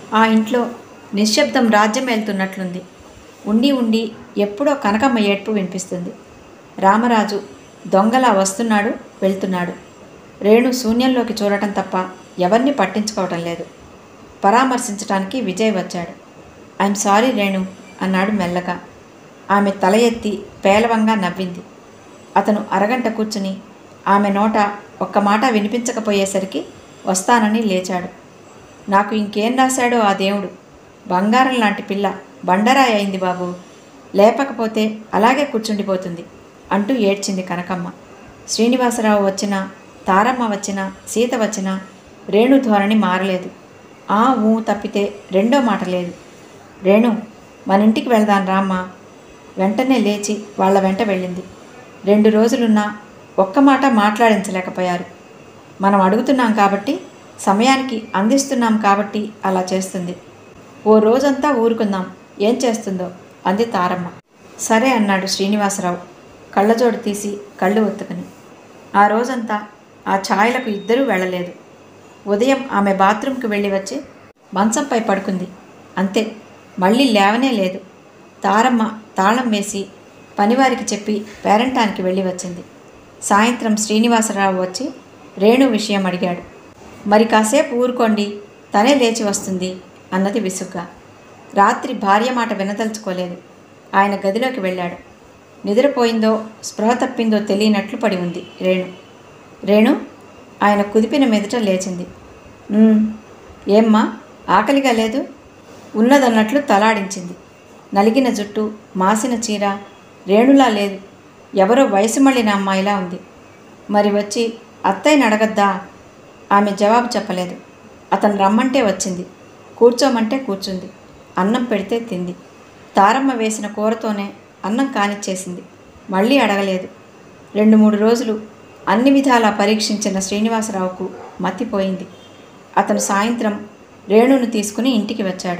ఆ ఇంట్లో నిశ్శబ్దం రాజ్యం వెళ్తున్నట్లుంది ఉండి ఉండి ఎప్పుడో కనకమ్మ ఏడ్పు వినిపిస్తుంది రామరాజు దొంగలా వస్తున్నాడు వెళ్తున్నాడు రేణు శూన్యంలోకి చూడటం తప్ప ఎవరిని పట్టించుకోవటం లేదు పరామర్శించడానికి విజయ్ వచ్చాడు ఐఎమ్ సారీ రేణు అన్నాడు మెల్లగా ఆమె తల ఎత్తి పేలవంగా నవ్వింది అతను అరగంట కూర్చుని ఆమె నోట ఒక్క మాట వినిపించకపోయేసరికి వస్తానని లేచాడు నాకు ఇంకేం రాశాడో ఆ దేవుడు బంగారం లాంటి పిల్ల బండరాయి అయింది బాబు లేపకపోతే అలాగే కూర్చుండిపోతుంది అంటూ ఏడ్చింది కనకమ్మ శ్రీనివాసరావు వచ్చినా తారమ్మ వచ్చినా సీత వచ్చినా రేణు ధోరణి మారలేదు ఆ ఊ తప్పితే రెండో మాట లేదు రేణు మన ఇంటికి వెళ్దాం రామ్మా వెంటనే లేచి వాళ్ళ వెంట వెళ్ళింది రెండు రోజులున్నా ఒక్క మాట మాట్లాడించలేకపోయారు మనం అడుగుతున్నాం కాబట్టి సమయానికి అందిస్తున్నాం కాబట్టి అలా చేస్తుంది ఓ రోజంతా ఊరుకుందాం ఏం చేస్తుందో అంది తారమ్మ సరే అన్నాడు శ్రీనివాసరావు కళ్ళజోడు తీసి కళ్ళు ఒత్తుకుని ఆ రోజంతా ఆ ఛాయలకు ఇద్దరూ వెళ్ళలేదు ఉదయం ఆమె బాత్రూంకి వెళ్ళి వచ్చి మంచంపై పడుకుంది అంతే మళ్ళీ లేవనే లేదు తారమ్మ తాళం వేసి పనివారికి చెప్పి పేరంటానికి వెళ్ళి వచ్చింది సాయంత్రం శ్రీనివాసరావు వచ్చి రేణు విషయం అడిగాడు మరి కాసేపు ఊరుకోండి తనే లేచి వస్తుంది అన్నది విసుగ్గా రాత్రి భార్య మాట వినదలుచుకోలేదు ఆయన గదిలోకి వెళ్ళాడు నిద్రపోయిందో స్పృహ తప్పిందో తెలియనట్లు పడి ఉంది రేణు రేణు ఆయన కుదిపిన మెదట లేచింది "ఉమ్, ఏమ్మా ఆకలిగా లేదు ఉన్నదన్నట్లు తలాడించింది నలిగిన జుట్టు మాసిన చీర రేణులా లేదు ఎవరో వయసు మళ్ళిన అమ్మాయిలా ఉంది మరి వచ్చి అత్తయ్యని అడగద్దా ఆమె జవాబు చెప్పలేదు అతను రమ్మంటే వచ్చింది కూర్చోమంటే కూర్చుంది అన్నం పెడితే తింది తారమ్మ వేసిన కూరతోనే అన్నం కానిచ్చేసింది మళ్ళీ అడగలేదు రెండు మూడు రోజులు అన్ని విధాలా పరీక్షించిన శ్రీనివాసరావుకు మతిపోయింది అతను సాయంత్రం రేణును తీసుకుని ఇంటికి వచ్చాడు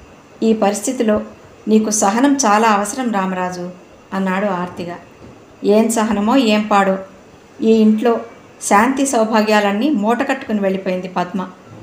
ఈ పరిస్థితిలో నీకు సహనం చాలా అవసరం రామరాజు అన్నాడు ఆర్తిగా ఏం సహనమో ఏం పాడో ఈ ఇంట్లో శాంతి సౌభాగ్యాలన్నీ మూట కట్టుకుని వెళ్ళిపోయింది పద్మ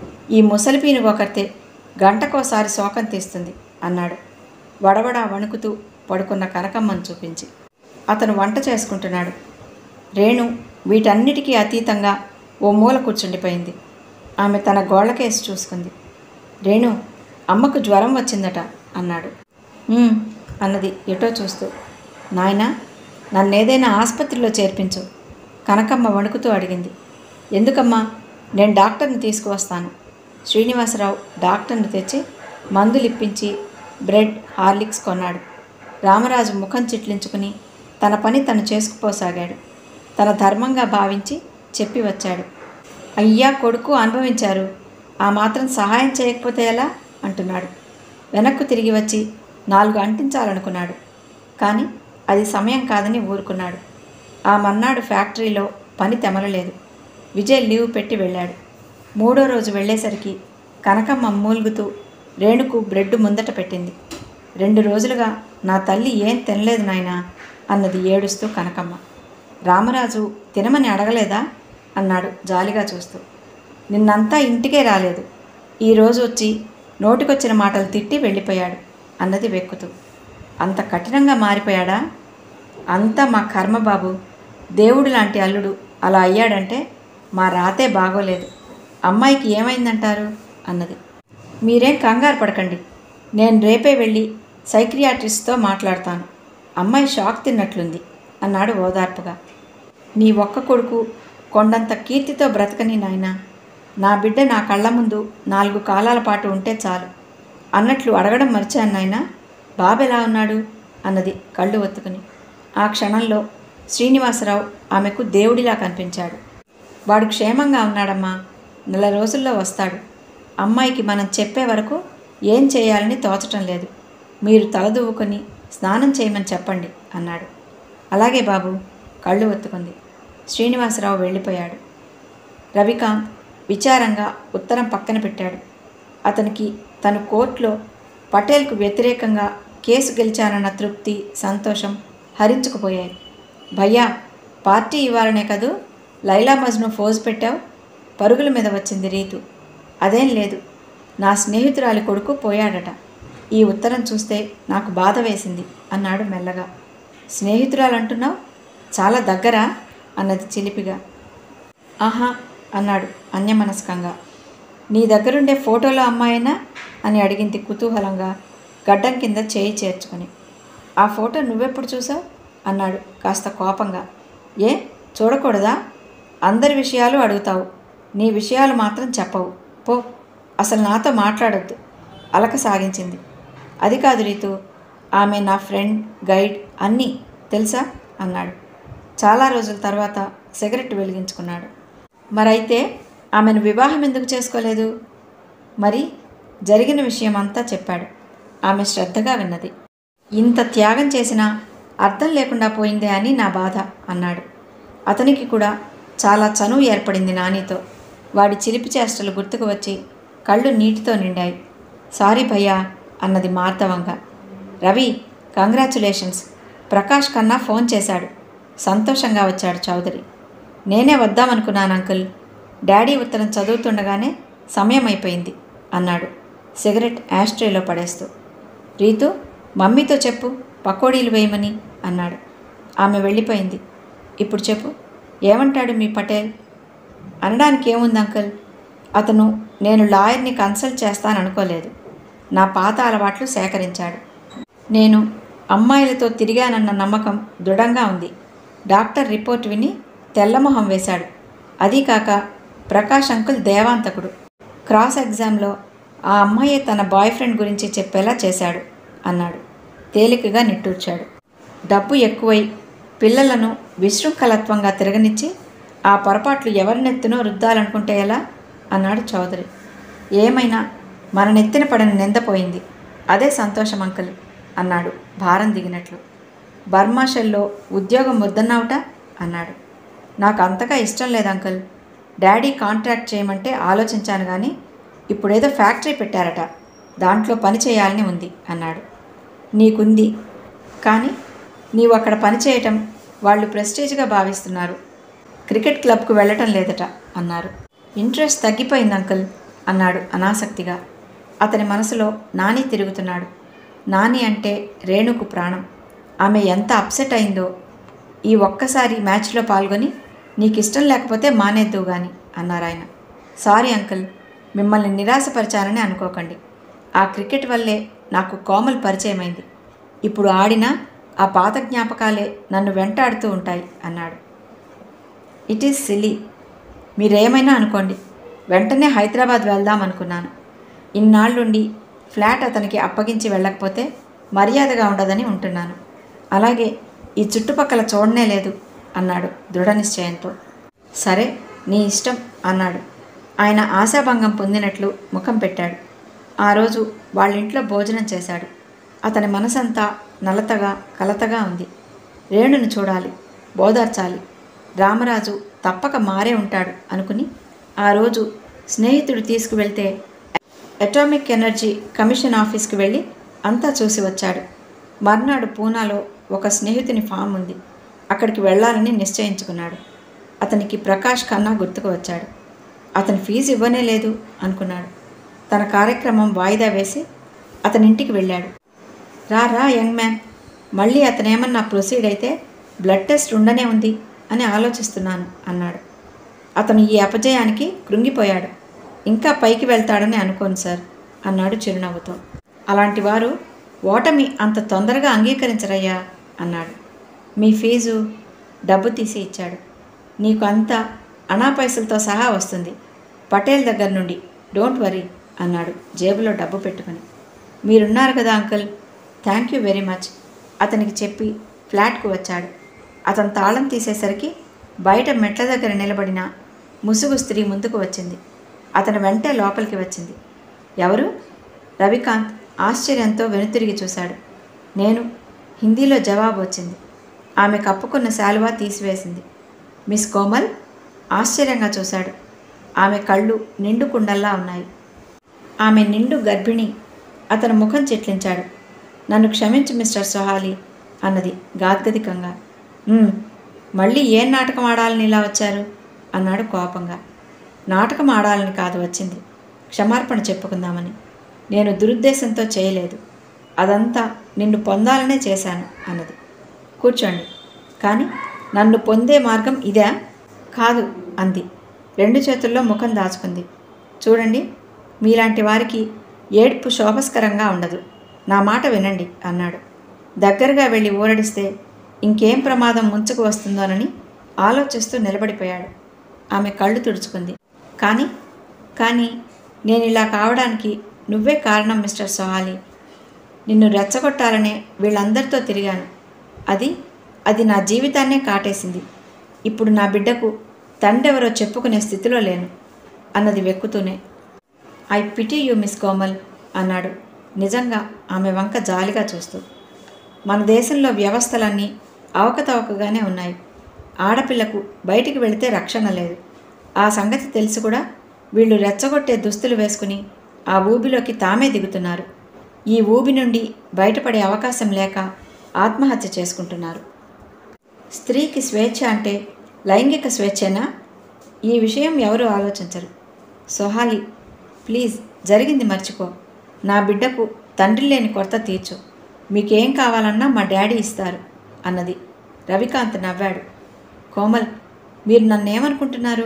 ఈ ముసలిపీను ఒకరితే గంటకోసారి శోకం తీస్తుంది అన్నాడు వడవడా వణుకుతూ పడుకున్న కనకమ్మను చూపించి అతను వంట చేసుకుంటున్నాడు రేణు వీటన్నిటికీ అతీతంగా ఓ మూల కూర్చుండిపోయింది ఆమె తన గోళ్ళకేసి చూసుకుంది రేణు అమ్మకు జ్వరం వచ్చిందట అన్నాడు "ఉమ్," అన్నది ఎటో చూస్తూ నాయనా నన్నేదైనా ఆసుపత్రిలో చేర్పించు కనకమ్మ వణుకుతూ అడిగింది ఎందుకమ్మా నేను డాక్టర్ని తీసుకువస్తాను శ్రీనివాసరావు డాక్టర్ని తెచ్చి మందులు ఇప్పించి బ్రెడ్ హార్లిక్స్ కొన్నాడు రామరాజు ముఖం చిట్లించుకుని తన పని తను చేసుకుపోసాగాడు తన ధర్మంగా భావించి చెప్పి వచ్చాడు అయ్యా కొడుకు అనుభవించారు ఆ మాత్రం సహాయం చేయకపోతే ఎలా అంటున్నాడు వెనక్కు తిరిగి వచ్చి నాలుగు అంటించాలనుకున్నాడు కానీ అది సమయం కాదని ఊరుకున్నాడు ఆ మన్నాడు ఫ్యాక్టరీలో పని తెమలలేదు విజయ్ లీవ్ పెట్టి వెళ్ళాడు మూడో రోజు వెళ్ళేసరికి కనకమ్మ మూలుగుతూ రేణుకు బ్రెడ్ ముందట పెట్టింది రెండు రోజులుగా నా తల్లి ఏం తినలేదు నాయనా అన్నది ఏడుస్తూ కనకమ్మ రామరాజు తినమని అడగలేదా అన్నాడు జాలిగా చూస్తూ నిన్నంతా ఇంటికే రాలేదు ఈరోజు వచ్చి నోటికొచ్చిన మాటలు తిట్టి వెళ్ళిపోయాడు అన్నది వెక్కుతూ అంత కఠినంగా మారిపోయాడా అంతా మా కర్మ బాబు దేవుడు లాంటి అల్లుడు అలా అయ్యాడంటే మా రాతే బాగోలేదు అమ్మాయికి ఏమైందంటారు అన్నది మీరేం కంగారు పడకండి నేను రేపే వెళ్ళి సైక్రియాట్రిస్ట్తో మాట్లాడతాను అమ్మాయి షాక్ తిన్నట్లుంది అన్నాడు ఓదార్పుగా నీ ఒక్క కొడుకు కొండంత కీర్తితో బ్రతకని నాయనా నా బిడ్డ నా కళ్ళ ముందు నాలుగు కాలాల పాటు ఉంటే చాలు అన్నట్లు అడగడం మర్చాను నాయనా బాబు ఎలా ఉన్నాడు అన్నది కళ్ళు ఒత్తుకుని ఆ క్షణంలో శ్రీనివాసరావు ఆమెకు దేవుడిలా కనిపించాడు వాడు క్షేమంగా ఉన్నాడమ్మా నెల రోజుల్లో వస్తాడు అమ్మాయికి మనం చెప్పే వరకు ఏం చేయాలని తోచటం లేదు మీరు తలదువ్వుకొని స్నానం చేయమని చెప్పండి అన్నాడు అలాగే బాబు కళ్ళు ఒత్తుకుంది శ్రీనివాసరావు వెళ్ళిపోయాడు రవికాంత్ విచారంగా ఉత్తరం పక్కన పెట్టాడు అతనికి తను కోర్టులో పటేల్కు వ్యతిరేకంగా కేసు గెలిచానన్న తృప్తి సంతోషం హరించుకుపోయాయి భయ్యా పార్టీ ఇవ్వాలనే కదూ లైలా మజ్ను ఫోజు పెట్టావు పరుగుల మీద వచ్చింది రీతు అదేం లేదు నా స్నేహితురాలి కొడుకు పోయాడట ఈ ఉత్తరం చూస్తే నాకు బాధ వేసింది అన్నాడు మెల్లగా స్నేహితురాలు అంటున్నావు చాలా దగ్గరా అన్నది చిలిపిగా ఆహా అన్నాడు అన్యమనస్కంగా నీ దగ్గరుండే ఫోటోలో అమ్మాయినా అని అడిగింది కుతూహలంగా గడ్డం కింద చేయి చేర్చుకుని ఆ ఫోటో నువ్వెప్పుడు చూసావు అన్నాడు కాస్త కోపంగా ఏ చూడకూడదా అందరి విషయాలు అడుగుతావు నీ విషయాలు మాత్రం చెప్పవు పో అసలు నాతో మాట్లాడొద్దు అలక సాగించింది అది కాదు రీతు ఆమె నా ఫ్రెండ్ గైడ్ అన్నీ తెలుసా అన్నాడు చాలా రోజుల తర్వాత సిగరెట్ వెలిగించుకున్నాడు మరైతే ఆమెను వివాహం ఎందుకు చేసుకోలేదు మరి జరిగిన విషయం అంతా చెప్పాడు ఆమె శ్రద్ధగా విన్నది ఇంత త్యాగం చేసినా అర్థం లేకుండా పోయిందే అని నా బాధ అన్నాడు అతనికి కూడా చాలా చనువు ఏర్పడింది నానితో వాడి చిలిపి చేష్టలు గుర్తుకు వచ్చి కళ్ళు నీటితో నిండాయి సారీ భయ్యా అన్నది మార్దవంగా రవి కంగ్రాచులేషన్స్ ప్రకాష్ కన్నా ఫోన్ చేశాడు సంతోషంగా వచ్చాడు చౌదరి నేనే వద్దామనుకున్నాను అంకుల్ డాడీ ఉత్తరం చదువుతుండగానే సమయం అయిపోయింది అన్నాడు సిగరెట్ యాస్ట్రేలో పడేస్తూ రీతు మమ్మీతో చెప్పు పకోడీలు వేయమని అన్నాడు ఆమె వెళ్ళిపోయింది ఇప్పుడు చెప్పు ఏమంటాడు మీ పటేల్ అనడానికి ఏముంది అంకుల్ అతను నేను లాయర్ని కన్సల్ట్ చేస్తాననుకోలేదు నా పాత అలవాట్లు సేకరించాడు నేను అమ్మాయిలతో తిరిగానన్న నమ్మకం దృఢంగా ఉంది డాక్టర్ రిపోర్ట్ విని తెల్లమొహం వేశాడు అదీ కాక ప్రకాష్ అంకుల్ దేవాంతకుడు క్రాస్ ఎగ్జామ్లో ఆ అమ్మాయి తన బాయ్ ఫ్రెండ్ గురించి చెప్పేలా చేశాడు అన్నాడు తేలికగా నిట్టూర్చాడు డబ్బు ఎక్కువై పిల్లలను విశృంఖలత్వంగా తిరగనిచ్చి ఆ పొరపాట్లు ఎవరినెత్తునో రుద్దాలనుకుంటే ఎలా అన్నాడు చౌదరి ఏమైనా మన నెత్తిన పడిన నిందపోయింది అదే సంతోషం అంకుల్ అన్నాడు భారం దిగినట్లు బర్మా షెల్లో ఉద్యోగం వద్దన్నావుట అన్నాడు నాకు అంతగా ఇష్టం లేదు అంకుల్ డాడీ కాంట్రాక్ట్ చేయమంటే ఆలోచించాను కానీ ఇప్పుడేదో ఫ్యాక్టరీ పెట్టారట దాంట్లో పని చేయాలని ఉంది అన్నాడు నీకుంది కానీ నీవు అక్కడ పని చేయటం వాళ్ళు ప్రెస్టేజ్గా భావిస్తున్నారు క్రికెట్ క్లబ్కు వెళ్ళటం లేదట అన్నారు ఇంట్రెస్ట్ తగ్గిపోయింది అంకుల్ అన్నాడు అనాసక్తిగా అతని మనసులో నాని తిరుగుతున్నాడు నాని అంటే రేణుకు ప్రాణం ఆమె ఎంత అప్సెట్ అయిందో ఈ ఒక్కసారి మ్యాచ్లో పాల్గొని నీకు ఇష్టం లేకపోతే మానేద్దు గాని అన్నారు ఆయన సారీ అంకుల్ మిమ్మల్ని నిరాశపరిచానని అనుకోకండి ఆ క్రికెట్ వల్లే నాకు కోమల్ పరిచయమైంది ఇప్పుడు ఆడినా ఆ పాత జ్ఞాపకాలే నన్ను వెంటాడుతూ ఉంటాయి అన్నాడు ఇట్ ఈస్ సిలీ మీరేమైనా అనుకోండి వెంటనే హైదరాబాద్ వెళ్దాం అనుకున్నాను ఇన్నాళ్ళుండి ఫ్లాట్ అతనికి అప్పగించి వెళ్ళకపోతే మర్యాదగా ఉండదని ఉంటున్నాను అలాగే ఈ చుట్టుపక్కల చూడనే లేదు అన్నాడు దృఢ నిశ్చయంతో సరే నీ ఇష్టం అన్నాడు ఆయన ఆశాభంగం పొందినట్లు ముఖం పెట్టాడు ఆ రోజు వాళ్ళింట్లో భోజనం చేశాడు అతని మనసంతా నలతగా కలతగా ఉంది రేణును చూడాలి బోదార్చాలి రామరాజు తప్పక మారే ఉంటాడు అనుకుని ఆ రోజు స్నేహితుడు తీసుకువెళ్తే అటామిక్ ఎనర్జీ కమిషన్ ఆఫీస్కి వెళ్ళి అంతా చూసి వచ్చాడు మర్నాడు పూనాలో ఒక స్నేహితుని ఫామ్ ఉంది అక్కడికి వెళ్ళాలని నిశ్చయించుకున్నాడు అతనికి ప్రకాష్ ఖన్నా గుర్తుకు వచ్చాడు అతని ఫీజు ఇవ్వనే లేదు అనుకున్నాడు తన కార్యక్రమం వాయిదా వేసి అతని ఇంటికి వెళ్ళాడు రా రా యంగ్ మ్యాన్ మళ్ళీ అతనేమన్నా ప్రొసీడ్ అయితే బ్లడ్ టెస్ట్ ఉండనే ఉంది అని ఆలోచిస్తున్నాను అన్నాడు అతను ఈ అపజయానికి కృంగిపోయాడు ఇంకా పైకి వెళ్తాడని అనుకోను సార్ అన్నాడు చిరునవ్వుతో అలాంటి వారు ఓటమి అంత తొందరగా అంగీకరించరయ్యా అన్నాడు మీ ఫీజు డబ్బు తీసి ఇచ్చాడు నీకు అంతా అనా పైసలతో సహా వస్తుంది పటేల్ దగ్గర నుండి డోంట్ వరీ అన్నాడు జేబులో డబ్బు పెట్టుకుని మీరున్నారు కదా uncle thank you very much అతనికి చెప్పి ఫ్లాట్కు వచ్చాడు అతను తాళం తీసేసరికి బయట మెట్ల దగ్గర నిలబడిన ముసుగు స్త్రీ ముందుకు వచ్చింది అతను వెంటే లోపలికి వచ్చింది ఎవరు రవికాంత్ ఆశ్చర్యంతో వెనుతిరిగి చూశాడు నేను హిందీలో జవాబు వచ్చింది ఆమె కప్పుకున్న శాలువా తీసివేసింది మిస్ కోమల్ ఆశ్చర్యంగా చూశాడు ఆమె కళ్ళు నిండు కుండల్లా ఉన్నాయి ఆమె నిండు గర్భిణి అతను ముఖం చిట్లించాడు నన్ను క్షమించు మిస్టర్ సొహాలి అన్నది గాద్గదికంగా "ఉమ్, మళ్ళీ ఏం నాటకం ఆడాలని ఇలా వచ్చారు అన్నాడు కోపంగా నాటకం ఆడాలని కాదు వచ్చింది క్షమార్పణ చెప్పుకుందామని నేను దురుద్దేశంతో చేయలేదు అదంతా నిన్ను పొందాలనే చేశాను అన్నది కూర్చోండి కానీ నన్ను పొందే మార్గం ఇదే కాదు అంది రెండు చేతుల్లో ముఖం దాచుకుంది చూడండి మీలాంటి వారికి ఏడ్పు శోభస్కరంగా ఉండదు నా మాట వినండి అన్నాడు దగ్గరగా వెళ్ళి ఊరడిస్తే ఇంకేం ప్రమాదం ముంచుకు వస్తుందోనని ఆలోచిస్తూ నిలబడిపోయాడు ఆమె కళ్ళు తుడుచుకుంది కానీ కానీ నేను ఇలా కావడానికి నువ్వే కారణం మిస్టర్ సొహాలి నిన్ను రెచ్చగొట్టాలనే వీళ్ళందరితో తిరిగాను అది అది నా జీవితాన్నే కాటేసింది ఇప్పుడు నా బిడ్డకు తండ్రెవరో చెప్పుకునే స్థితిలో లేను అన్నది వెక్కుతూనే I pity you miss Komal అన్నాడు నిజంగా ఆమె వంక జాలిగా చూస్తూ మన దేశంలో వ్యవస్థలన్నీ అవకతవకగానే ఉన్నాయి ఆడపిల్లకు బయటికి వెళితే రక్షణ లేదు ఆ సంగతి తెలిసి కూడా వీళ్ళు రెచ్చగొట్టే దుస్తులు వేసుకుని ఆ ఊబిలోకి తామే దిగుతున్నారు ఈ ఊబి నుండి బయటపడే అవకాశం లేక ఆత్మహత్య చేసుకుంటున్నారు స్త్రీకి స్వేచ్ఛ అంటే లైంగిక స్వేచ్ఛేనా ఈ విషయం ఎవరు ఆలోచించరు సొహాలి ప్లీజ్ జరిగింది మర్చిపో నా బిడ్డకు తండ్రి లేని కొరత తీర్చు మీకేం కావాలన్నా మా డాడీ ఇస్తారు అన్నది రవికాంత్ నవ్వాడు కోమల్ మీరు నన్నేమనుకుంటున్నారు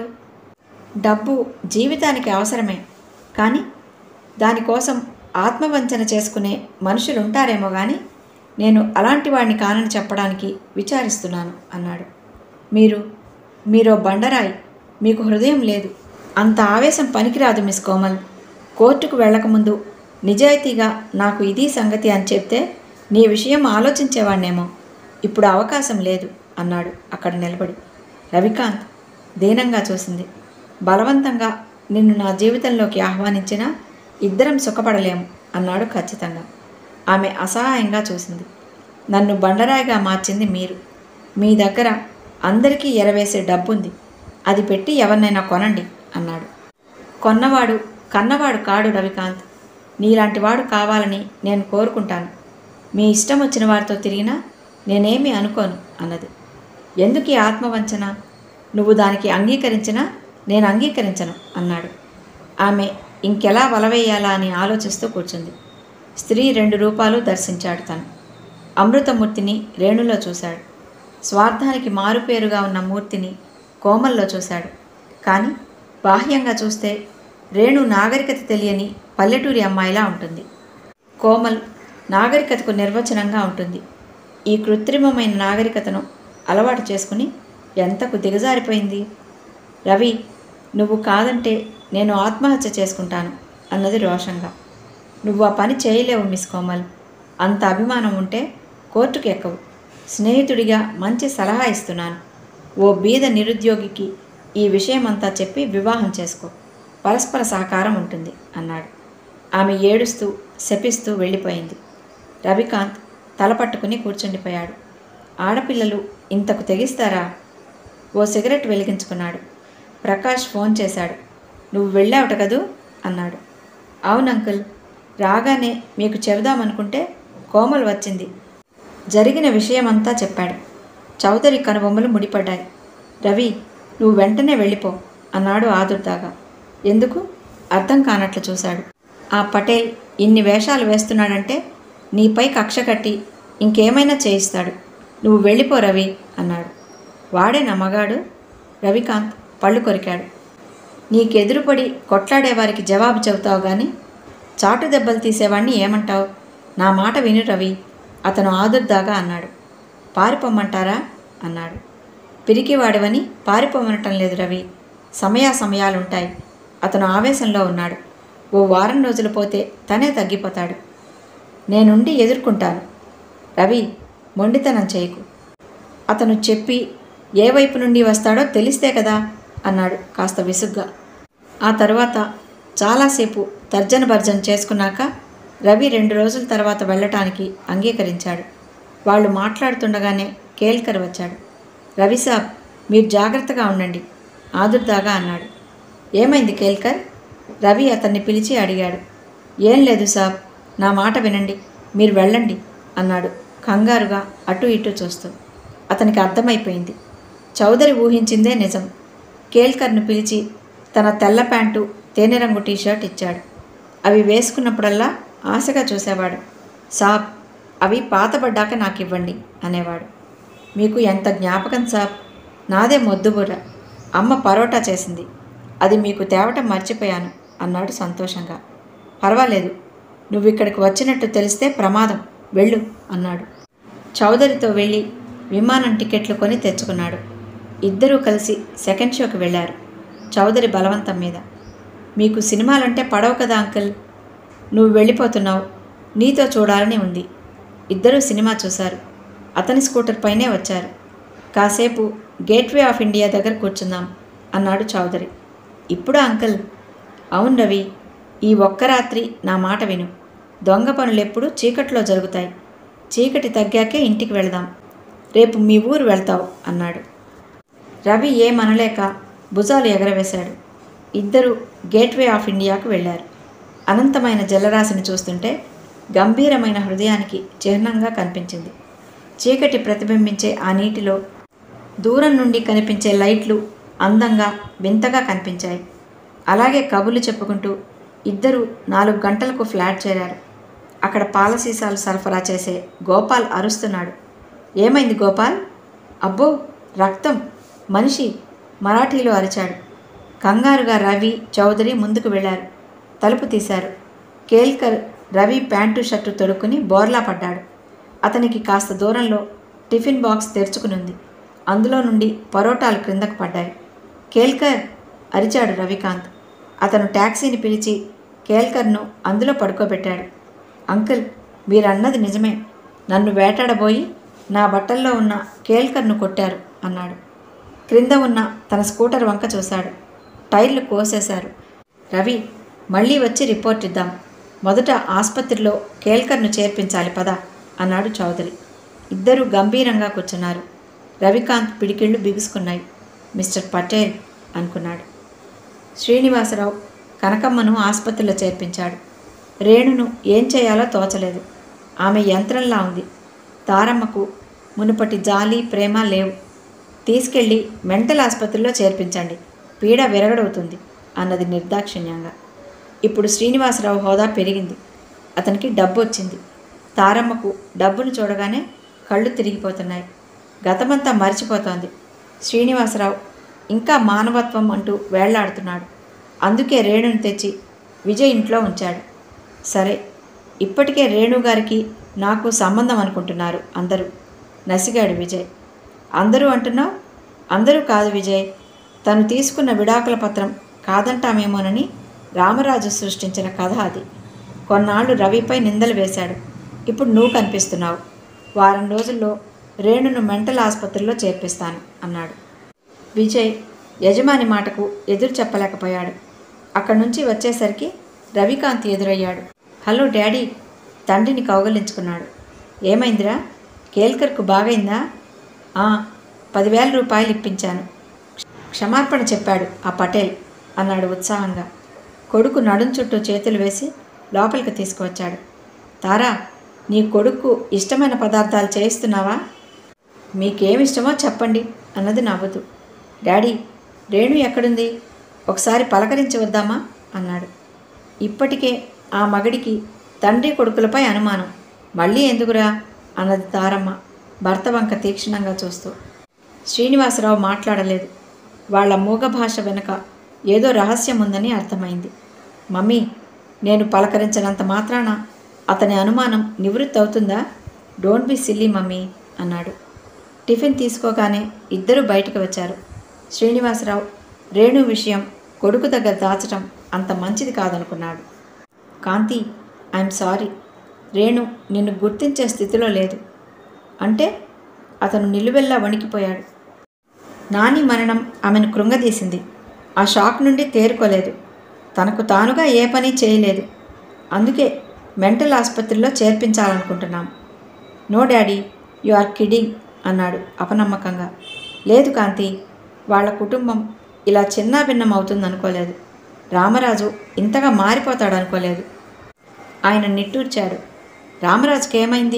డబ్బు జీవితానికి అవసరమే కానీ దానికోసం ఆత్మవంచన చేసుకునే మనుషులు ఉంటారేమో కానీ నేను అలాంటి వాడిని కానని చెప్పడానికి విచారిస్తున్నాను అన్నాడు మీరు మీరో బండరాయి మీకు హృదయం లేదు అంత ఆవేశం పనికిరాదు మిస్ కోమల్ కోర్టుకు వెళ్ళకముందు నిజాయితీగా నాకు ఇది సంగతి అని చెప్తే నీ విషయం ఆలోచించేవాణ్ణేమో ఇప్పుడు అవకాశం లేదు అన్నాడు అక్కడ నిలబడి రవికాంత్ దీనంగా చూసింది బలవంతంగా నిన్ను నా జీవితంలోకి ఆహ్వానించినా ఇద్దరం సుఖపడలేము అన్నాడు ఖచ్చితంగా ఆమె అసహాయంగా చూసింది నన్ను బండరాయిగా మార్చింది మీరు మీ దగ్గర అందరికీ ఎరవేసే డబ్బుంది అది పెట్టి ఎవరినైనా కొనండి అన్నాడు కొన్నవాడు కన్నవాడు కాడు రవికాంత్ నీలాంటి వాడు కావాలని నేను కోరుకుంటాను మీ ఇష్టం వచ్చిన వారితో తిరిగినా నేనేమీ అనుకోను అన్నది ఎందుకు ఈ ఆత్మవంచన నువ్వు దానికి అంగీకరించినా నేను అంగీకరించను అన్నాడు ఆమె ఇంకెలా వలవేయాలా అని ఆలోచిస్తూ కూర్చుంది స్త్రీ రెండు రూపాలు దర్శించాడు తను అమృతమూర్తిని రేణులో చూశాడు స్వార్థానికి మారుపేరుగా ఉన్న మూర్తిని కోమల్లో చూశాడు కానీ బాహ్యంగా చూస్తే రేణు నాగరికత తెలియని పల్లెటూరి అమ్మాయిలా ఉంటుంది కోమల్ నాగరికతకు నిర్వచనంగా ఉంటుంది ఈ కృత్రిమమైన నాగరికతను అలవాటు చేసుకుని ఎంతకు దిగజారిపోయింది రవి నువ్వు కాదంటే నేను ఆత్మహత్య చేసుకుంటాను అన్నది రోషంగా నువ్వు ఆ పని చేయలేవు మిస్ కోమల్ అంత అభిమానం ఉంటే కోర్టుకు ఎక్కవు స్నేహితుడిగా మంచి సలహా ఇస్తున్నాను ఓ బీద నిరుద్యోగికి ఈ విషయమంతా చెప్పి వివాహం చేసుకో పరస్పర సహకారం ఉంటుంది అన్నాడు ఆమె ఏడుస్తూ శపిస్తూ వెళ్ళిపోయింది రవికాంత్ తలపట్టుకుని కూర్చుండిపోయాడు ఆడపిల్లలు ఇంతకు తెగిస్తారా ఓ సిగరెట్ వెలిగించుకున్నాడు ప్రకాష్ ఫోన్ చేశాడు నువ్వు వెళ్ళావుట కదూ అన్నాడు అవును అంకుల్ రాగానే మీకు చెబుదామనుకుంటే కోమల్ వచ్చింది జరిగిన విషయమంతా చెప్పాడు చౌదరి కనుబొమ్మలు ముడిపడ్డాయి రవి నువ్వు వెంటనే వెళ్ళిపో అన్నాడు ఆదుర్దాగా ఎందుకు అర్థం కానట్లు చూశాడు ఆ పటేల్ ఇన్ని వేషాలు వేస్తున్నాడంటే నీపై కక్ష కట్టి ఇంకేమైనా చేయిస్తాడు నువ్వు వెళ్ళిపో రవి అన్నాడు వాడే నా మగాడు రవికాంత్ పళ్ళు కొరికాడు నీకెదురుపడి కొట్లాడేవారికి జవాబు చెబుతావు గాని చాటు దెబ్బలు తీసేవాణ్ణి ఏమంటావు నా మాట విను రవి అతను ఆదుర్దాగా అన్నాడు పారిపోమ్మంటారా అన్నాడు పిరికివాడివని పారిపోమనటం లేదు రవి సమయా సమయాలుంటాయి అతను ఆవేశంలో ఉన్నాడు ఓ వారం రోజులు పోతే తనే తగ్గిపోతాడు నేనుండి ఎదుర్కొంటాను రవి మొండితనం చేయకు అతను చెప్పి ఏ వైపు నుండి వస్తాడో తెలిస్తే కదా అన్నాడు కాస్త విసుగ్గా ఆ తరువాత చాలాసేపు తర్జన భర్జన చేసుకున్నాక రవి రెండు రోజుల తర్వాత వెళ్ళటానికి అంగీకరించాడు వాళ్ళు మాట్లాడుతుండగానే కేల్కర్ వచ్చాడు రవి సాబ్ మీరు జాగ్రత్తగా ఉండండి ఆదుర్దాగా అన్నాడు ఏమైంది కేల్కర్ రవి అతన్ని పిలిచి అడిగాడు ఏం లేదు సాబ్ నా మాట వినండి మీరు వెళ్ళండి అన్నాడు కంగారుగా అటు ఇటు చూస్తూ అతనికి అర్థమైపోయింది చౌదరి ఊహించిందే నిజం కేల్కర్ను పిలిచి తన తెల్ల ప్యాంటు తేనె రంగు టీషర్ట్ ఇచ్చాడు అవి వేసుకున్నప్పుడల్లా ఆశగా చూసేవాడు సాబ్ అవి పాతబడ్డాక నాకు ఇవ్వండి అనేవాడు మీకు ఎంత జ్ఞాపకం సాబ్ నాదే మొద్దుబుర్ర అమ్మ పరోటా చేసింది అది మీకు తేవటం మర్చిపోయాను అన్నాడు సంతోషంగా పర్వాలేదు నువ్వు ఇక్కడికి వచ్చినట్టు తెలిస్తే ప్రమాదం వెళ్ళు అన్నాడు చౌదరితో వెళ్ళి విమానం టికెట్లు కొని తెచ్చుకున్నాడు ఇద్దరూ కలిసి సెకండ్ షోకి వెళ్ళారు చౌదరి బలవంతం మీద మీకు సినిమాలంటే పడవు కదా అంకుల్ నువ్వు వెళ్ళిపోతున్నావు నీతో చూడాలని ఉంది ఇద్దరూ సినిమా చూశారు అతని స్కూటర్ పైనే వచ్చారు కాసేపు గేట్వే ఆఫ్ ఇండియా దగ్గర కూర్చుందాం అన్నాడు చౌదరి ఇప్పుడు అంకుల్ అవును రవి ఈ ఒక్క రాత్రి నా మాట విను దొంగ పనులెప్పుడు చీకట్లో జరుగుతాయి చీకటి తగ్గాకే ఇంటికి వెళదాం రేపు మీ ఊరు వెళ్తావు అన్నాడు రవి ఏమనలేక భుజాలు ఎగరవేశాడు ఇద్దరు గేట్వే ఆఫ్ ఇండియాకు వెళ్ళారు అనంతమైన జలరాశిని చూస్తుంటే గంభీరమైన హృదయానికి చిహ్నంగా కనిపించింది చీకటి ప్రతిబింబించే ఆ నీటిలో దూరం నుండి కనిపించే లైట్లు అందంగా వింతగా కనిపించాయి అలాగే కబుర్లు చెప్పుకుంటూ ఇద్దరు నాలుగు గంటలకు ఫ్లాట్ చేరారు అక్కడ పాల సీసాలు సరఫరా చేసే గోపాల్ అరుస్తున్నాడు ఏమైంది గోపాల్ అబ్బో రక్తం మనిషి మరాఠీలో అరిచాడు కంగారుగా రవి చౌదరి ముందుకు వెళ్ళారు తలుపు తీశారు కేల్కర్ రవి ప్యాంటు షర్టు తొడుక్కుని బోర్లా పడ్డాడు అతనికి కాస్త దూరంలో టిఫిన్ బాక్స్ తెరుచుకునుంది అందులో నుండి పరోటాలు క్రిందకు పడ్డాయి కేల్కర్ అరిచాడు రవికాంత్ అతను ట్యాక్సీని పిలిచి కేల్కర్ను అందులో పడుకోబెట్టాడు అంకుల్ మీరన్నది నిజమే నన్ను వేటాడబోయి నా బట్టల్లో ఉన్న కేల్కర్ను కొట్టారు అన్నాడు క్రింద ఉన్న తన స్కూటర్ వంక చూశాడు టైర్లు కోసేశారు రవి మళ్ళీ వచ్చి రిపోర్ట్ ఇద్దాం మొదట ఆసుపత్రిలో కేల్కర్ను చేర్పించాలి పద అన్నాడు చౌదరి ఇద్దరూ గంభీరంగా కూర్చున్నారు రవికాంత్ పిడికిళ్ళు బిగుసుకున్నాయి మిస్టర్ పటేల్ అనుకున్నాడు శ్రీనివాసరావు కనకమ్మను ఆసుపత్రిలో చేర్పించాడు రేణును ఏం చేయాలో తోచలేదు ఆమె యంత్రంలా ఉంది తారమ్మకు మునుపటి జాలి ప్రేమ లేవు తీసుకెళ్ళి మెంటల్ ఆసుపత్రిలో చేర్పించండి పీడ విరగడవుతుంది అన్నది నిర్దాక్షిణ్యంగా ఇప్పుడు శ్రీనివాసరావు హోదా పెరిగింది అతనికి డబ్బు వచ్చింది తారమ్మకు డబ్బును చూడగానే కళ్ళు తిరిగిపోతున్నాయి గతమంతా మర్చిపోతోంది శ్రీనివాసరావు ఇంకా మానవత్వం అంటూ వేళ్లాడుతున్నాడు అందుకే రేణుని తెచ్చి విజయ్ ఇంట్లో ఉంచాడు సరే ఇప్పటికే రేణు గారికి నాకు సంబంధం అనుకుంటున్నారు అందరూ నసిగాడు విజయ్ అందరూ అంటున్నావు అందరూ కాదు విజయ్ తను తీసుకున్న విడాకుల పత్రం కాదంటామేమోనని రామరాజు సృష్టించిన కథ అది కొన్నాళ్ళు రవిపై నిందలు వేశాడు ఇప్పుడు నువ్వు కనిపిస్తున్నావు వారం రోజుల్లో రేణును మెంటల్ ఆసుపత్రిలో చేర్పిస్తాను అన్నాడు విజయ్ యజమాని మాటకు ఎదురు చెప్పలేకపోయాడు అక్కడి నుంచి వచ్చేసరికి రవికాంత్ ఎదురయ్యాడు హలో డాడీ తండ్రిని కౌగలించుకున్నాడు ఏమైందిరా కేల్కర్కు బాగైందా "ఆ, పదివేల రూపాయలు ఇప్పించాను క్షమార్పణ చెప్పాడు ఆ పటేల్ అన్నాడు ఉత్సాహంగా కొడుకు నడుం చుట్టూ చేతులు వేసి లోపలికి తీసుకువచ్చాడు తారా నీ కొడుకు ఇష్టమైన పదార్థాలు చేయిస్తున్నావా మీకేమిష్టమో చెప్పండి అన్నది నవ్వుతూ డాడీ రేణు ఎక్కడుంది ఒకసారి పలకరించి వద్దామా అన్నాడు ఇప్పటికే ఆ మగడికి తండ్రి కొడుకులపై అనుమానం మళ్ళీ ఎందుకురా అన్నది తారమ్మ భర్త వంక తీక్షణంగా చూస్తూ శ్రీనివాసరావు మాట్లాడలేదు వాళ్ళ మూగ భాష వెనుక ఏదో రహస్యం ఉందని అర్థమైంది మమ్మీ నేను పలకరించినంత మాత్రాన అతని అనుమానం నివృత్తి అవుతుందా డోంట్ బి సిల్లీ మమ్మీ అన్నాడు టిఫిన్ తీసుకోగానే ఇద్దరూ బయటకు వచ్చారు శ్రీనివాసరావు రేణు విషయం కొడుకు దగ్గర దాచటం అంత మంచిది కాదనుకున్నాడు కాంతి ఐఎమ్ సారీ రేణు నిన్ను గుర్తించే స్థితిలో లేదు అంటే అతను నిలువెల్లా వణికిపోయాడు నాని మరణం ఆమెను కృంగదీసింది ఆ షాక్ నుండి తేరుకోలేదు తనకు తానుగా ఏ పని చేయలేదు అందుకే మెంటల్ ఆసుపత్రిలో చేర్పించాలనుకుంటున్నాం no daddy you are kidding అన్నాడు అపనమ్మకంగా లేదు కాంతి వాళ్ళ కుటుంబం ఇలా చిన్నాభిన్నం అవుతుంది అనుకోలేదు రామరాజు ఇంతగా మారిపోతాడు అనుకోలేదు ఆయన నిట్టూర్చాడు రామరాజుకి ఏమైంది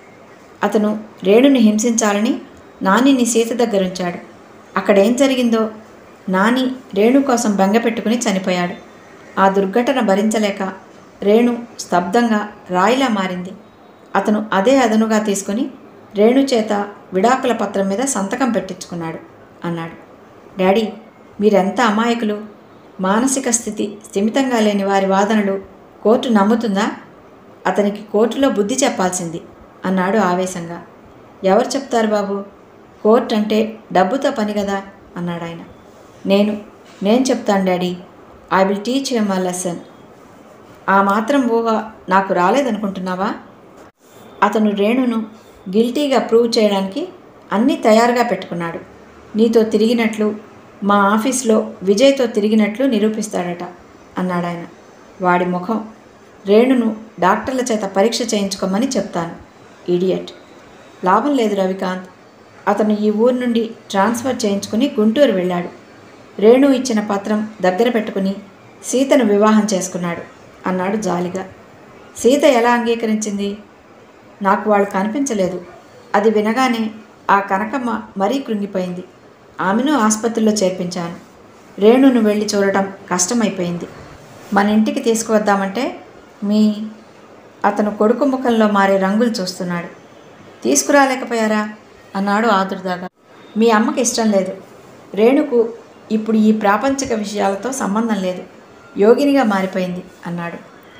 అతను రేణుని హింసించాలని నానిని సీత దగ్గరుంచాడు అక్కడ ఏం జరిగిందో నాని రేణు కోసం బెంగ పెట్టుకుని చనిపోయాడు ఆ దుర్ఘటన భరించలేక రేణు స్తబ్దంగా రాయిలా మారింది అతను అదే అదనుగా తీసుకుని రేణు చేత విడాకుల పత్రం మీద సంతకం పెట్టించుకున్నాడు అన్నాడు డాడీ మీరెంత అమాయకులు మానసిక స్థితి స్థిమితంగా లేని వారి వాదనలు కోర్టు నమ్ముతుందా అతనికి కోర్టులో బుద్ధి చెప్పాల్సింది అన్నాడు ఆవేశంగా ఎవరు చెప్తారు బాబు కోర్టు అంటే డబ్బుతో పని కదా అన్నాడు ఆయన నేను నేను చెప్తాను daddy I will teach him a lesson ఆ మాత్రం ఊహ నాకు రాలేదనుకుంటున్నావా అతను రేణును గిల్టీగా ప్రూవ్ చేయడానికి అన్నీ తయారుగా పెట్టుకున్నాడు నీతో తిరిగినట్లు మా ఆఫీస్లో విజయ్తో తిరిగినట్లు నిరూపిస్తాడట అన్నాడు ఆయన వాడి ముఖం రేణును డాక్టర్ల చేత పరీక్ష చేయించుకోమని చెప్తాను ఇడియట్ లాభం లేదు రవికాంత్ అతను ఈ ఊరు నుండి ట్రాన్స్ఫర్ చేయించుకుని గుంటూరు వెళ్ళాడు రేణు ఇచ్చిన పత్రం దగ్గర పెట్టుకుని సీతను వివాహం చేసుకున్నాడు అన్నాడు జాలిగా సీత ఎలా అంగీకరించింది నాకు వాళ్ళు కనిపించలేదు అది వినగానే ఆ కనకమ్మ మరీ కృంగిపోయింది ఆమెను ఆసుపత్రిలో చేర్పించాను రేణును వెళ్ళి చూడటం కష్టమైపోయింది మన ఇంటికి తీసుకువద్దామంటే మీ అతను కొడుకు ముఖంలో మారే రంగులు చూస్తున్నాడు తీసుకురాలేకపోయారా అన్నాడు ఆదుర్దాగా మీ అమ్మకి ఇష్టం లేదు రేణుకు ఇప్పుడు ఈ ప్రాపంచిక విషయాలతో సంబంధం లేదు యోగినిగా మారిపోయింది అన్నాడు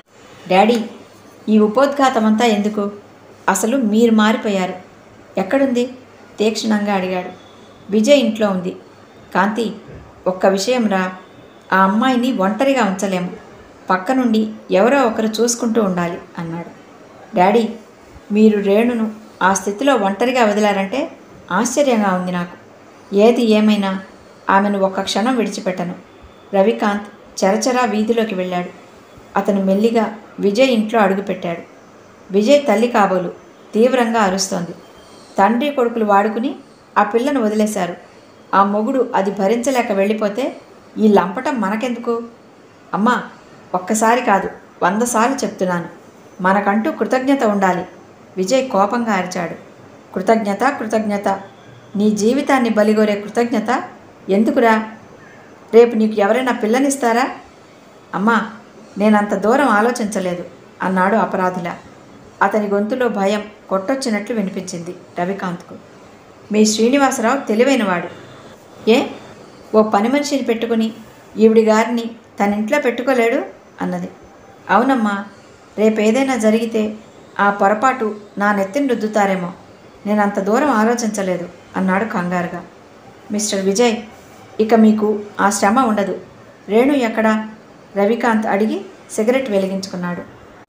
డాడీ ఈ ఉపోద్ఘాతమంతా ఎందుకు అసలు మీరు మారిపోయారు ఎక్కడుంది తీక్షణంగా అడిగాడు విజయ్ ఇంట్లో ఉంది కాంతి ఒక్క విషయం రా ఆ అమ్మాయిని ఒంటరిగా ఉంచలేము పక్క నుండి ఎవరో ఒకరు చూసుకుంటూ ఉండాలి అన్నాడు డాడీ మీరు రేణును ఆ స్థితిలో ఒంటరిగా వదిలారంటే ఆశ్చర్యంగా ఉంది నాకు ఏది ఏమైనా ఆమెను ఒక్క క్షణం విడిచిపెట్టను రవికాంత్ చరచరా వీధిలోకి వెళ్ళాడు అతను మెల్లిగా విజయ్ ఇంట్లో అడుగుపెట్టాడు విజయ్ తల్లి కాబోలు తీవ్రంగా అరుస్తోంది తండ్రి కొడుకులు వాడుకుని ఆ పిల్లను వదిలేశారు ఆ మొగుడు అది భరించలేక వెళ్ళిపోతే ఈ లంపటం మనకెందుకు అమ్మా ఒక్కసారి కాదు వంద సార్లు చెప్తున్నాను మనకంటూ కృతజ్ఞత ఉండాలి విజయ్ కోపంగా అరిచాడు కృతజ్ఞత కృతజ్ఞత నీ జీవితాన్ని బలిగోరే కృతజ్ఞత ఎందుకురా రేపు నీకు ఎవరైనా పిల్లనిస్తారా అమ్మా నేనంత దూరం ఆలోచించలేదు అన్నాడు అపరాధిలా అతని గొంతులో భయం కొట్టొచ్చినట్లు వినిపించింది రవికాంత్కు మీ శ్రీనివాసరావు తెలివైనవాడు ఏ ఓ పని మనిషిని పెట్టుకుని ఈవిడి గారిని తన ఇంట్లో పెట్టుకోలేడు అన్నది అవునమ్మా రేపేదైనా జరిగితే ఆ పొరపాటు నా నెత్తిని రుద్దుతారేమో నేను అంత దూరం ఆలోచించలేదు అన్నాడు కంగారుగా మిస్టర్ విజయ్ ఇక మీకు ఆ శ్రమ ఉండదు రేణు ఎక్కడా రవికాంత్ అడిగి సిగరెట్ వెలిగించుకున్నాడు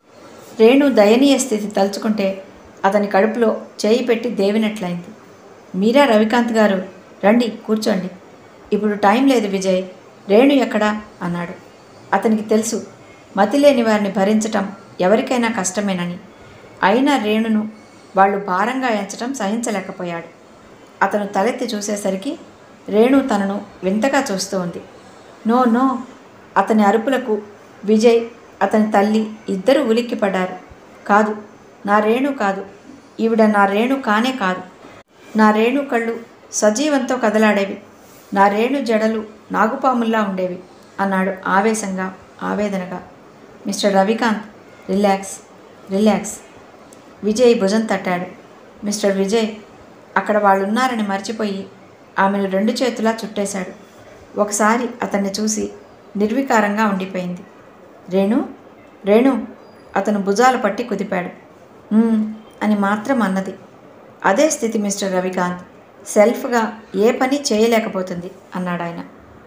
రేణు దయనీయ స్థితి తలుచుకుంటే అతని కడుపులో చేయి పెట్టి దేవినట్లయింది మీరా రవికాంత్ గారు రండి కూర్చోండి ఇప్పుడు టైం లేదు విజయ్ రేణు ఎక్కడా అన్నాడు అతనికి తెలుసు మతి లేని వారిని భరించటం ఎవరికైనా కష్టమేనని అయినా రేణును వాళ్ళు భారంగా ఎంచటం సహించలేకపోయాడు అతను తలెత్తి చూసేసరికి రేణు తనను వింతగా చూస్తూ ఉంది నో నో అతని అరుపులకు విజయ్ అతని తల్లి ఇద్దరు ఉలిక్కిపడ్డారు కాదు నా రేణు కాదు ఈవిడ నా రేణు కానే కాదు నా రేణు కళ్ళు సజీవంతో కదలాడేవి నా రేణు జడలు నాగుపాముల్లా ఉండేవి అన్నాడు ఆవేశంగా ఆవేదనగా mister Ravikanth relax relax Vijay భుజం తట్టాడు మిస్టర్ విజయ్ అక్కడ వాళ్ళున్నారని మర్చిపోయి ఆమెను రెండు చేతులా చుట్టేశాడు ఒకసారి అతన్ని చూసి నిర్వికారంగా ఉండిపోయింది రేణు రేణు అతను భుజాలు పట్టి కుదిపాడు "ఉమ్" అని మాత్రం అన్నది అదే స్థితి మిస్టర్ రవికాంత్ సెల్ఫ్గా ఏ పని చేయలేకపోతుంది అన్నాడు ఆయన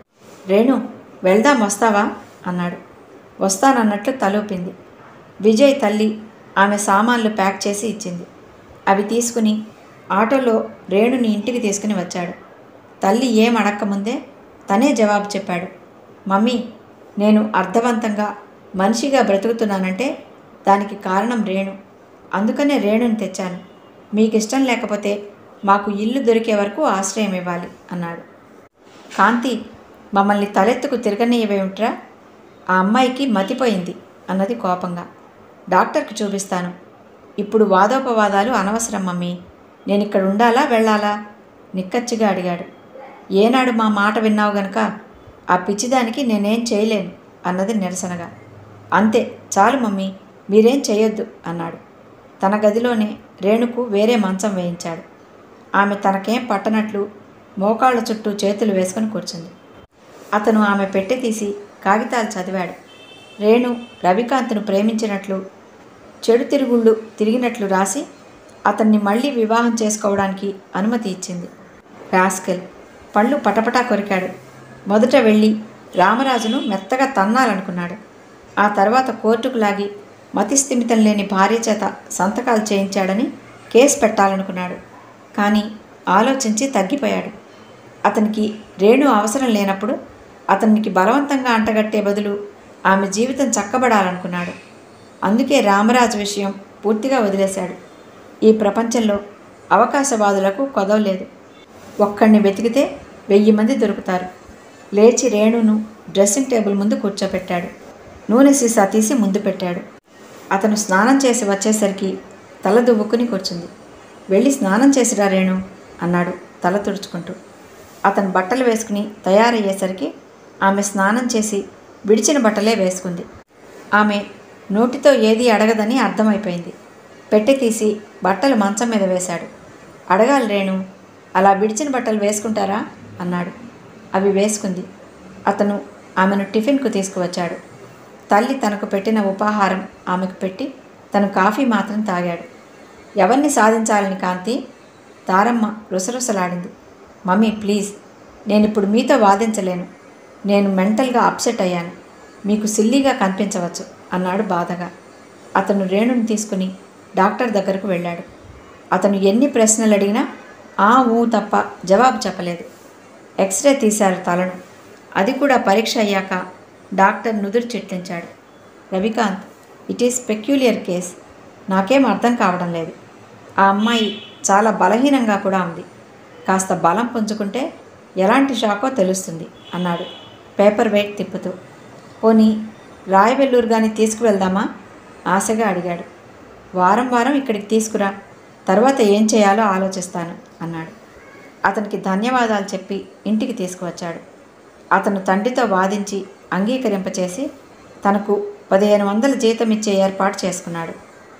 రేణు వెళ్దాం వస్తావా అన్నాడు వస్తానన్నట్లు తలూపింది విజయ్ తల్లి ఆమె సామాన్లు ప్యాక్ చేసి ఇచ్చింది అవి తీసుకుని ఆటోలో రేణుని ఇంటికి తీసుకుని వచ్చాడు తల్లి ఏం అడక్కముందే తనే జవాబు చెప్పాడు మమ్మీ నేను అర్థవంతంగా మనిషిగా బ్రతుకుతున్నానంటే దానికి కారణం రేణు అందుకనే రేణుని తెచ్చాను మీకు ఇష్టం లేకపోతే మాకు ఇల్లు దొరికే వరకు ఆశ్రయం ఇవ్వాలి అన్నాడు కాంతి మమ్మల్ని తలెత్తుకు తిరగనీయవేమిట్రా ఆ అమ్మాయికి మతిపోయింది అన్నది కోపంగా డాక్టర్కి చూపిస్తాను ఇప్పుడు వాదోపవాదాలు అనవసరం మమ్మీ నేను ఇక్కడ ఉండాలా వెళ్ళాలా నిక్కచ్చిగా అడిగాడు ఏనాడు మా మాట విన్నావు గనక ఆ పిచ్చిదానికి నేనేం చేయలేను అన్నది నిరసనగా అంతే చాలు మమ్మీ మీరేం చేయొద్దు అన్నాడు తన గదిలోనే రేణుకు వేరే మంచం వేయించాడు ఆమె తనకేం పట్టనట్లు మోకాళ్ళ చుట్టూ చేతులు వేసుకొని కూర్చుంది అతను ఆమె పెట్టె తీసి కాగితాలు చదివాడు రేణు రవికాంత్ను ప్రేమించినట్లు చెడు తిరుగుళ్ళు తిరిగినట్లు రాసి అతన్ని మళ్ళీ వివాహం చేసుకోవడానికి అనుమతి ఇచ్చింది రాస్కెల్ పళ్ళు పటపటా కొరికాడు మొదట వెళ్ళి రామరాజును మెత్తగా తన్నాలనుకున్నాడు ఆ తర్వాత కోర్టుకు లాగి మతిస్థిమితం లేని భార్య చేత సంతకాలు చేయించాడని కేసు పెట్టాలనుకున్నాడు కానీ ఆలోచించి తగ్గిపోయాడు అతనికి రేణు అవసరం లేనప్పుడు అతనికి బలవంతంగా అంటగట్టే బదులు ఆమె జీవితం చక్కబడాలనుకున్నాడు అందుకే రామరాజు విషయం పూర్తిగా వదిలేశాడు ఈ ప్రపంచంలో అవకాశవాదులకు కొదవలేదు ఒక్కడిని వెతికితే వెయ్యి మంది దొరుకుతారు లేచి రేణును డ్రెస్సింగ్ టేబుల్ ముందు కూర్చోపెట్టాడు నూనె సీసా తీసి ముందు పెట్టాడు అతను స్నానం చేసి వచ్చేసరికి తల దువ్వుకుని కూర్చుంది వెళ్ళి స్నానం చేసిరా రేణు అన్నాడు తల తుడుచుకుంటూ అతను బట్టలు వేసుకుని తయారయ్యేసరికి ఆమె స్నానం చేసి విడిచిన బట్టలే వేసుకుంది ఆమె నోటితో ఏది అడగదని అర్థమైపోయింది పెట్టె తీసి బట్టలు మంచం మీద వేశాడు అడగాలి రేణు అలా విడిచిన బట్టలు వేసుకుంటారా అన్నాడు అవి వేసుకుంది అతను ఆమెను టిఫిన్కు తీసుకువచ్చాడు తల్లి తనకు పెట్టిన ఉపాహారం ఆమెకు పెట్టి తను కాఫీ మాత్రం తాగాడు ఎవరిని సాధించాలని కాంతి తారమ్మ రుసరుసలాడింది మమ్మీ ప్లీజ్ నేను ఇప్పుడు మీతో వాదించలేను నేను మెంటల్గా అప్సెట్ అయ్యాను మీకు సిల్లీగా కనిపించవచ్చు అన్నాడు బాధగా అతను రేణుని తీసుకుని డాక్టర్ దగ్గరకు వెళ్ళాడు అతను ఎన్ని ప్రశ్నలు అడిగినా ఆ ఊ తప్ప జవాబు చెప్పలేదు ఎక్స్రే తీశారు తలను అది కూడా పరీక్ష అయ్యాక డాక్టర్ నుదురు చిట్లించాడు Ravikanth it is peculiar case నాకేం అర్థం కావడం లేదు ఆ అమ్మాయి చాలా బలహీనంగా కూడా ఉంది కాస్త బలం పుంజుకుంటే ఎలాంటి షాకో తెలుస్తుంది అన్నాడు పేపర్ వెయిట్ తిప్పుతూ పోనీ రాయవెల్లూరు కానీ తీసుకువెళ్దామా ఆశగా అడిగాడు వారం వారం ఇక్కడికి తీసుకురా తర్వాత ఏం చేయాలో ఆలోచిస్తాను అన్నాడు అతనికి ధన్యవాదాలు చెప్పి ఇంటికి తీసుకువచ్చాడు అతను తండ్రితో వాదించి అంగీకరింపచేసి తనకు పదిహేను వందల జీతం ఇచ్చే ఏర్పాటు చేసుకున్నాడు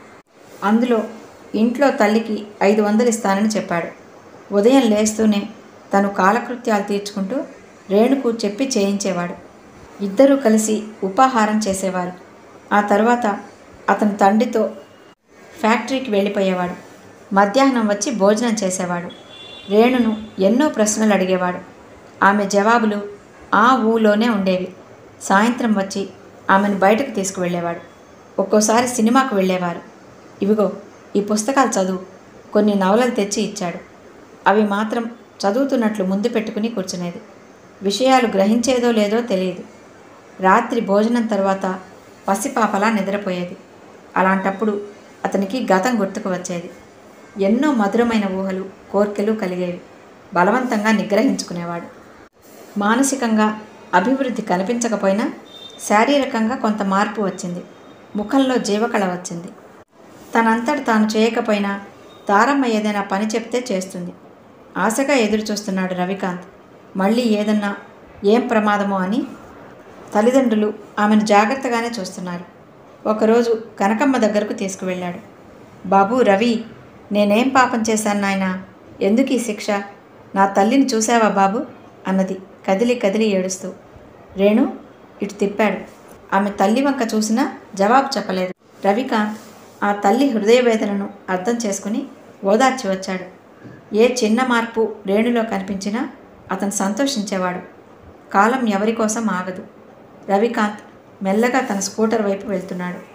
అందులో ఇంట్లో తల్లికి ఐదు వందలు ఇస్తానని చెప్పాడు ఉదయం లేస్తూనే తను కాలకృత్యాలు తీర్చుకుంటూ రేణుకు చెప్పి చేయించేవాడు ఇద్దరూ కలిసి ఉపాహారం చేసేవారు ఆ తర్వాత అతని తండ్రితో ఫ్యాక్టరీకి వెళ్ళిపోయేవాడు మధ్యాహ్నం వచ్చి భోజనం చేసేవాడు రేణును ఎన్నో ప్రశ్నలు అడిగేవాడు ఆమె జవాబులు ఆ ఊలోనే ఉండేవి సాయంత్రం వచ్చి ఆమెను బయటకు తీసుకువెళ్ళేవాడు ఒక్కోసారి సినిమాకు వెళ్ళేవారు ఇవిగో ఈ పుస్తకాలు చదువు కొన్ని నవలలు తెచ్చి ఇచ్చాడు అవి మాత్రం చదువుతున్నట్లు ముందు పెట్టుకుని కూర్చునేది విషయాలు గ్రహించేదో లేదో తెలియదు రాత్రి భోజనం తర్వాత పసిపాపలా నిద్రపోయేది అలాంటప్పుడు అతనికి గతం గుర్తుకు వచ్చేది ఎన్నో మధురమైన ఊహలు కోర్కెలు కలిగేవి బలవంతంగా నిగ్రహించుకునేవాడు మానసికంగా అభివృద్ధి కనిపించకపోయినా శారీరకంగా కొంత మార్పు వచ్చింది ముఖంలో జీవకళ వచ్చింది తనంతట తాను చేయకపోయినా తారమ్మ ఏదైనా పని చెప్తే చేస్తుంది ఆశగా ఎదురు చూస్తున్నాడు రవికాంత్ మళ్ళీ ఏదన్నా ఏం ప్రమాదమో అని తల్లిదండ్రులు ఆమెను జాగ్రత్తగానే చూస్తున్నారు ఒకరోజు కనకమ్మ దగ్గరకు తీసుకువెళ్ళాడు బాబు రవి నేనేం పాపం చేశాను నాయన ఎందుకు ఈ శిక్ష నా తల్లిని చూసావా బాబు అన్నది కదిలి కదిలి ఏడుస్తూ రేణు ఇటు తిప్పాడు ఆమె తల్లి వంక చూసినా జవాబు చెప్పలేదు రవికాంత్ ఆ తల్లి హృదయవేదనను అర్థం చేసుకుని ఓదార్చి వచ్చాడు ఏ చిన్న మార్పు రేణులో కనిపించినా అతను సంతోషించేవాడు కాలం ఎవరి కోసం ఆగదు రవికాంత్ మెల్లగా తన స్కూటర్ వైపు వెళ్తున్నాడు